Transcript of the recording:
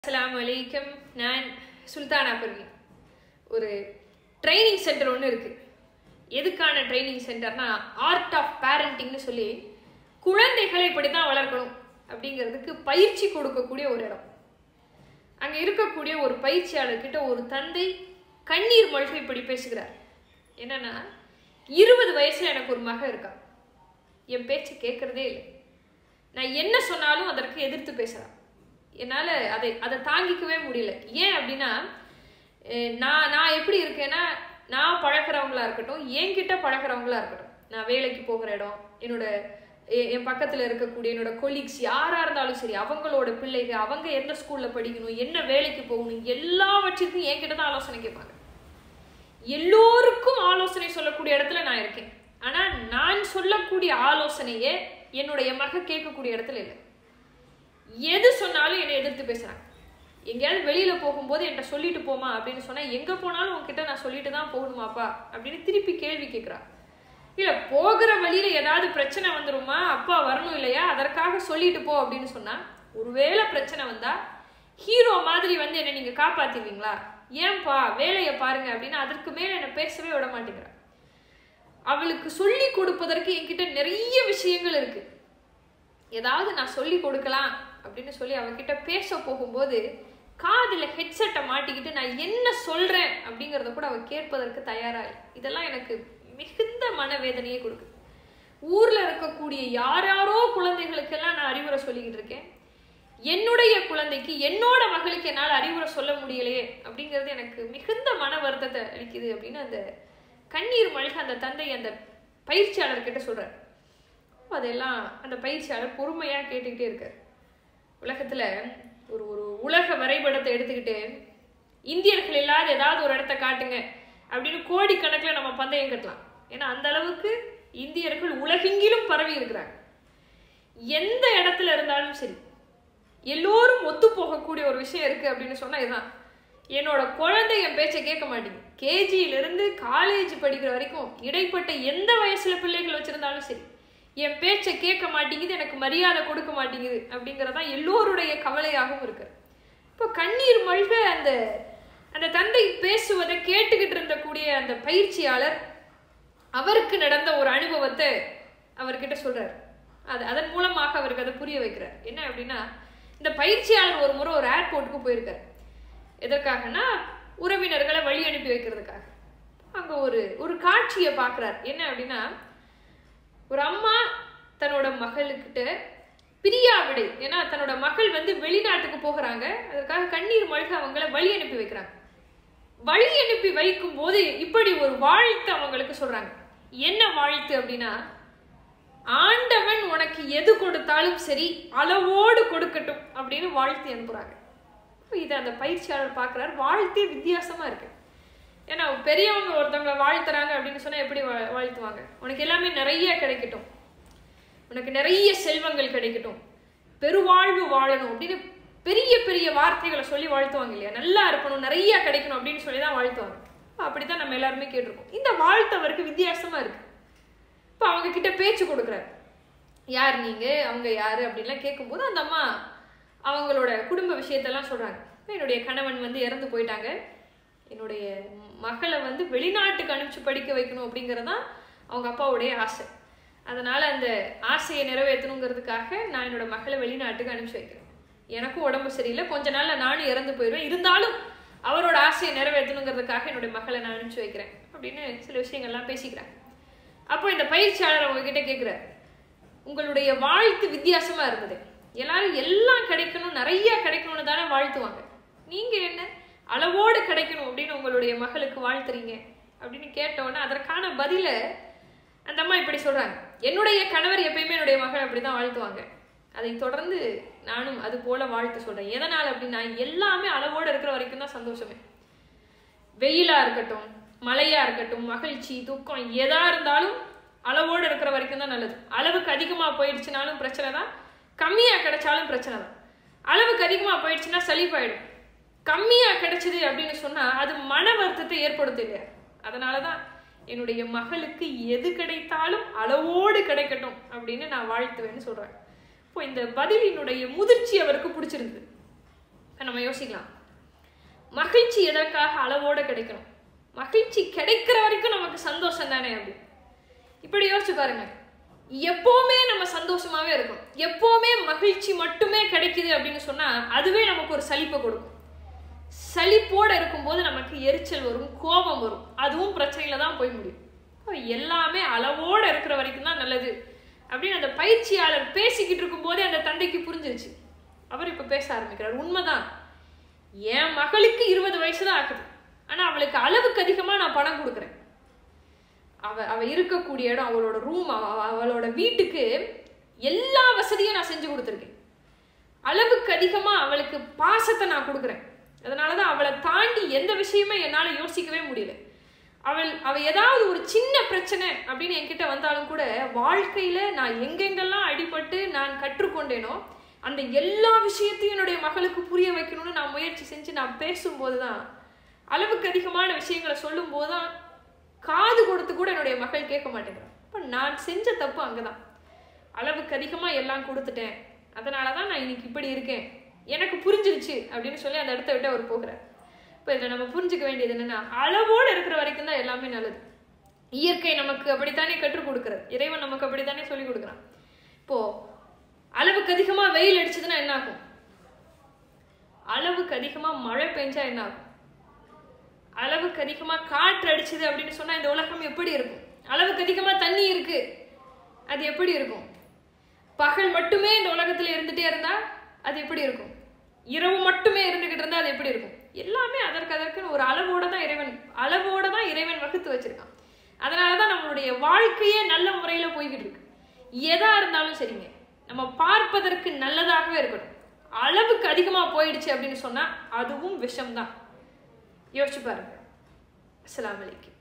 அஸ்ஸலாமு அலைக்கும் நான் சுல்தானா பர்வீன் ஒரு ட்ரைனிங் சென்டர் ஒன்று இருக்குது எதுக்கான ட்ரைனிங் சென்டர்னா ஆர்ட் ஆஃப் பேரண்டிங்னு சொல்லி குழந்தைகளை இப்படி தான் வளர்க்கணும் அப்படிங்கிறதுக்கு பயிற்சி கொடுக்கக்கூடிய ஒரு இடம் அங்கே இருக்கக்கூடிய ஒரு பயிற்சியாளர்கிட்ட ஒரு தந்தை கண்ணீர் மல்க இப்படி பேசுகிறார் என்னன்னா இருபது வயசுல எனக்கு ஒரு மக இருக்கா என் பேச்சு கேட்கறதே இல்லை நான் என்ன சொன்னாலும் அதற்கு எதிர்த்து பேசுறான் என்னால் அதை அதை தாங்கிக்கவே முடியல ஏன் அப்படின்னா அஹ் நான் நான் எப்படி இருக்கேன்னா நான் பழகிறவங்களா இருக்கட்டும் என்கிட்ட பழகிறவங்களா இருக்கட்டும் நான் வேலைக்கு போகிற இடம் என்னோட எ- என் பக்கத்தில் இருக்கக்கூடிய என்னோட கொலீக்ஸ் யாராக இருந்தாலும் சரி அவங்களோட பிள்ளைங்க அவங்க எந்த ஸ்கூலில் படிக்கணும் என்ன வேலைக்கு போகணும் எல்லாவற்றிற்கும் என்கிட்ட தான் ஆலோசனை கேட்பாங்க எல்லோருக்கும் ஆலோசனை சொல்லக்கூடிய இடத்துல நான் இருக்கேன் ஆனா நான் சொல்லக்கூடிய ஆலோசனையே என்னுடைய மக கேட்கக்கூடிய இடத்துல இல்லை எது சொன்னாலும் என்னை எதிர்த்து பேசுறாங்க எங்கேயாவது வெளியில போகும்போது என்கிட்ட சொல்லிட்டு போமா அப்படின்னு சொன்னா எங்க போனாலும் உன்கிட்ட நான் சொல்லிட்டு தான் போகணுமாப்பா அப்படின்னு திருப்பி கேள்வி கேட்குறா இல்ல போகிற வழியில ஏதாவது பிரச்சனை வந்துருமா அப்பா வரணும் இல்லையா அதற்காக சொல்லிட்டு போ அப்படின்னு சொன்னா ஒருவேளை பிரச்சனை வந்தா ஹீரோ மாதிரி வந்து என்ன நீங்க காப்பாத்திடுவீங்களா ஏன்பா வேலையை பாருங்க அப்படின்னு அதற்கு மேல என்ன பேசவே விட மாட்டேங்கிறா அவளுக்கு சொல்லி கொடுப்பதற்கு என்கிட்ட நிறைய விஷயங்கள் இருக்கு ஏதாவது நான் சொல்லி கொடுக்கலாம் அப்படின்னு சொல்லி அவகிட்ட பேச போகும்போது காதுல ஹெட்செட்டை மாட்டிக்கிட்டு நான் என்ன சொல்றேன் அப்படிங்கறத கூட அவ கேட்பதற்கு தயாரா இல்லை இதெல்லாம் எனக்கு மிகுந்த மனவேதனையை கொடுக்குது ஊர்ல இருக்கக்கூடிய யாராரோ குழந்தைகளுக்கெல்லாம் நான் அறிவுரை சொல்லிக்கிட்டு இருக்கேன் என்னுடைய குழந்தைக்கு என்னோட மகளுக்கு என்னால் அறிவுரை சொல்ல முடியலையே அப்படிங்கிறது எனக்கு மிகுந்த மன வருத்தத்தை அளிக்குது அப்படின்னு அந்த கண்ணீர் மல்க அந்த தந்தை அந்த பயிற்சியாளர்கிட்ட சொல்றார் அப்ப அதெல்லாம் அந்த பயிற்சியாளர் பொறுமையா கேட்டுக்கிட்டே இருக்கார் உலகத்துல ஒரு ஒரு உலக வரைபடத்தை எடுத்துக்கிட்டு இந்தியர்கள் இல்லாத ஏதாவது ஒரு இடத்த காட்டுங்க அப்படின்னு கோடிக்கணக்கில் நம்ம பந்தயம் கட்டலாம் ஏன்னா அந்த அளவுக்கு இந்தியர்கள் உலகெங்கிலும் பரவி இருக்கிறாங்க எந்த இடத்துல இருந்தாலும் சரி எல்லோரும் ஒத்து போகக்கூடிய ஒரு விஷயம் இருக்கு அப்படின்னு சொன்னா இதுதான் என்னோட குழந்தை என் பேச்சை கேட்க மாட்டேங்குது கேஜியில இருந்து காலேஜ் படிக்கிற வரைக்கும் இடைப்பட்ட எந்த வயசுல பிள்ளைகள் வச்சிருந்தாலும் சரி என் பேச்சை கேட்க மாட்டேங்குது எனக்கு மரியாதை கொடுக்க மாட்டேங்குது அப்படிங்கறதான் எல்லோருடைய கவலையாகவும் இருக்கு இப்போ கண்ணீர் மல்க அந்த அந்த தந்தை பேசுவதை கேட்டுக்கிட்டு இருந்தக்கூடிய அந்த பயிற்சியாளர் அவருக்கு நடந்த ஒரு அனுபவத்தை அவர்கிட்ட சொல்றாரு அது அதன் மூலமாக அவருக்கு அதை புரிய வைக்கிறார் என்ன அப்படின்னா இந்த பயிற்சியாளர் ஒரு முறை ஒரு ஏர்போர்ட்டுக்கு போயிருக்காரு எதற்காகனா உறவினர்களை வழி அனுப்பி வைக்கிறதுக்காக அங்க ஒரு ஒரு காட்சியை பார்க்கறார் என்ன அப்படின்னா ஒரு அம்மா தன்னோட மகளுக்கிட்ட பிரியா விடை ஏன்னா தன்னோட மகள் வந்து வெளிநாட்டுக்கு போகிறாங்க அதற்காக கண்ணீர் மல்க அவங்கள வழி அனுப்பி வைக்கிறாங்க வழி அனுப்பி வைக்கும் போது இப்படி ஒரு வாழ்த்து அவங்களுக்கு சொல்றாங்க என்ன வாழ்த்து அப்படின்னா ஆண்டவன் உனக்கு எது கொடுத்தாலும் சரி அளவோடு கொடுக்கட்டும் அப்படின்னு வாழ்த்து அனுப்புறாங்க அப்ப இதை அந்த பயிற்சியாளர் பார்க்குறாரு வாழ்த்தே வித்தியாசமா இருக்கு ஏன்னா பெரியவங்க ஒருத்தவங்க வாழ்த்துறாங்க அப்படின்னு சொன்னா எப்படி வா- வாழ்த்துவாங்க உனக்கு எல்லாமே நிறைய கிடைக்கட்டும் உனக்கு நிறைய செல்வங்கள் கிடைக்கட்டும் பெருவாழ்வு வாழணும் அப்படின்னு பெரிய பெரிய வார்த்தைகளை சொல்லி வாழ்த்துவாங்க இல்லையா நல்லா இருக்கணும் நிறைய கிடைக்கணும் அப்படின்னு சொல்லி தான் வாழ்த்துவாங்க அப்ப அப்படித்தான் நம்ம எல்லாருமே கேட்டிருக்கோம் இந்த வாழ்த்து அவருக்கு வித்தியாசமா இருக்கு இப்போ அவங்க கிட்ட பேச்சு கொடுக்குறாரு யார் நீங்க அவங்க யாரு அப்படின்லாம் கேட்கும்போது அந்த அம்மா அவங்களோட குடும்ப விஷயத்தெல்லாம் சொல்றாங்க என்னுடைய கணவன் வந்து இறந்து போயிட்டாங்க என்னுடைய மகளை வந்து வெளிநாட்டுக்கு அனுப்பிச்சு படிக்க வைக்கணும் அப்படிங்கறதுதான் அவங்க அப்பாவுடைய ஆசை அதனால அந்த ஆசையை நிறைவேற்றணுங்கிறதுக்காக நான் என்னோட மகளை வெளிநாட்டுக்கு அனுப்பிச்சு வைக்கிறேன் எனக்கும் உடம்பு சரியில்லை கொஞ்ச நாள்ல நானும் இறந்து போயிடுவேன் இருந்தாலும் அவரோட ஆசையை நிறைவேற்றணுங்கிறதுக்காக என்னுடைய மகளை நான் அனுப்பிச்சு வைக்கிறேன் அப்படின்னு சில விஷயங்கள்லாம் பேசிக்கிறாங்க அப்போ இந்த பயிற்சியாளர் அவங்க கிட்ட கேட்குறாரு உங்களுடைய வாழ்த்து வித்தியாசமா இருந்தது எல்லாரும் எல்லாம் கிடைக்கணும் நிறைய கிடைக்கணும்னு தானே வாழ்த்துவாங்க நீங்க என்ன அளவோடு கிடைக்கணும் அப்படின்னு உங்களுடைய மகளுக்கு வாழ்த்துறீங்க அப்படின்னு கேட்டோன்னே அதற்கான பதில அந்த அம்மா இப்படி சொல்றாங்க என்னுடைய கணவர் எப்பயுமே என்னுடைய மகள் அப்படிதான் வாழ்த்துவாங்க அதை தொடர்ந்து நானும் அது போல வாழ்த்து சொல்றேன் எதனால் அப்படின்னா எல்லாமே அளவோடு இருக்கிற வரைக்கும் தான் சந்தோஷமே வெயிலா இருக்கட்டும் மழையா இருக்கட்டும் மகிழ்ச்சி துக்கம் எதா இருந்தாலும் அளவோடு இருக்கிற வரைக்கும் தான் நல்லது அளவுக்கு அதிகமா போயிடுச்சுனாலும் பிரச்சனை தான் கம்மியா கிடைச்சாலும் பிரச்சனை தான் அளவுக்கு அதிகமா போயிடுச்சுன்னா சலிப்பாயிடும் கம்மியா கிடைச்சது அப்படின்னு சொன்னா அது மன வருத்தத்தை ஏற்படுத்தும் இல்லையா அதனாலதான் என்னுடைய மகளுக்கு எது கிடைத்தாலும் அளவோடு கிடைக்கட்டும் அப்படின்னு நான் வாழ்த்துவேன்னு சொல்றேன் இப்போ இந்த பதிலினுடைய முதிர்ச்சி அவருக்கு பிடிச்சிருந்தது இப்ப நம்ம யோசிக்கலாம் மகிழ்ச்சி எதற்காக அளவோட கிடைக்கணும் மகிழ்ச்சி கிடைக்கிற வரைக்கும் நமக்கு சந்தோஷம் தானே அப்படி இப்படி யோசிச்சு பாருங்க எப்பவுமே நம்ம சந்தோஷமாவே இருக்கும் எப்பவுமே மகிழ்ச்சி மட்டுமே கிடைக்குது அப்படின்னு சொன்னா அதுவே நமக்கு ஒரு சலிப்பை கொடுக்கும் சலிப்போட இருக்கும்போது நமக்கு எரிச்சல் வரும் கோபம் வரும் அதுவும் பிரச்சனையில தான் போய் முடியும் அப்ப எல்லாமே அளவோட இருக்கிற வரைக்கும் தான் நல்லது அப்படின்னு அந்த பயிற்சியாளர் பேசிக்கிட்டு இருக்கும்போதே அந்த தந்தைக்கு புரிஞ்சிருச்சு அவர் இப்ப பேச ஆரம்பிக்கிறார் உண்மைதான் என் மகளுக்கு இருபது வயசு தான் ஆகுது ஆனா அவளுக்கு அளவுக்கு அதிகமா நான் பணம் கொடுக்குறேன் அவ அவ இருக்கக்கூடிய இடம் அவளோட ரூம் அவளோட வீட்டுக்கு எல்லா வசதியும் நான் செஞ்சு கொடுத்துருக்கேன் அளவுக்கு அதிகமா அவளுக்கு பாசத்தை நான் கொடுக்குறேன் அதனாலதான் அவளை தாண்டி எந்த விஷயமே என்னால யோசிக்கவே முடியல அவள் அவ ஏதாவது ஒரு சின்ன பிரச்சனை அப்படின்னு என்கிட்ட வந்தாலும் கூட வாழ்க்கையில நான் எங்கெங்கெல்லாம் அடிபட்டு நான் கற்றுக்கொண்டேனோ அந்த எல்லா விஷயத்தையும் என்னுடைய மகளுக்கு புரிய வைக்கணும்னு நான் முயற்சி செஞ்சு நான் பேசும்போது தான் அளவுக்கு அதிகமான விஷயங்களை சொல்லும் போதுதான் காது கொடுத்து கூட என்னுடைய மகள் கேட்க மாட்டேங்கிறான் அப்ப நான் செஞ்ச தப்பு அங்கதான் அளவுக்கு அதிகமா எல்லாம் கொடுத்துட்டேன் அதனால தான் நான் இன்னைக்கு இப்படி இருக்கேன் எனக்கு புரிஞ்சிருச்சு அப்படின்னு சொல்லி அந்த இடத்த விட்டு அவர் போகிறார் இப்போ இதில் நம்ம புரிஞ்சுக்க வேண்டியது என்னன்னா அளவோடு இருக்கிற வரைக்கும் தான் எல்லாமே நல்லது இயற்கை நமக்கு அப்படித்தானே கற்றுக் கொடுக்கிறது இறைவன் நமக்கு அப்படித்தானே சொல்லி கொடுக்குறான் இப்போ அளவுக்கு அதிகமா வெயில் அடிச்சதுன்னா என்ன ஆகும் அளவுக்கு அதிகமா மழை பெஞ்சா என்ன ஆகும் அளவுக்கு அதிகமா காற்று அடிச்சது அப்படின்னு சொன்னா இந்த உலகம் எப்படி இருக்கும் அளவுக்கு அதிகமா தண்ணி இருக்கு அது எப்படி இருக்கும் பகல் மட்டுமே இந்த உலகத்துல இருந்துட்டே இருந்தா அது எப்படி இருக்கும் இரவு மட்டுமே இருந்துகிட்டு இருந்தா அது எப்படி இருக்கும் எல்லாமே அதற்கு அதற்குன்னு ஒரு அளவோட தான் இறைவன் அளவோட தான் இறைவன் வகுத்து வச்சிருக்கான் அதனாலதான் நம்மளுடைய வாழ்க்கையே நல்ல முறையில போய்கிட்டு இருக்கு எதா இருந்தாலும் சரிங்க நம்ம பார்ப்பதற்கு நல்லதாகவே இருக்கணும் அளவுக்கு அதிகமா போயிடுச்சு அப்படின்னு சொன்னா அதுவும் விஷம்தான் யோசிச்சு பாருங்க அஸ்ஸலாமு அலைக்கும்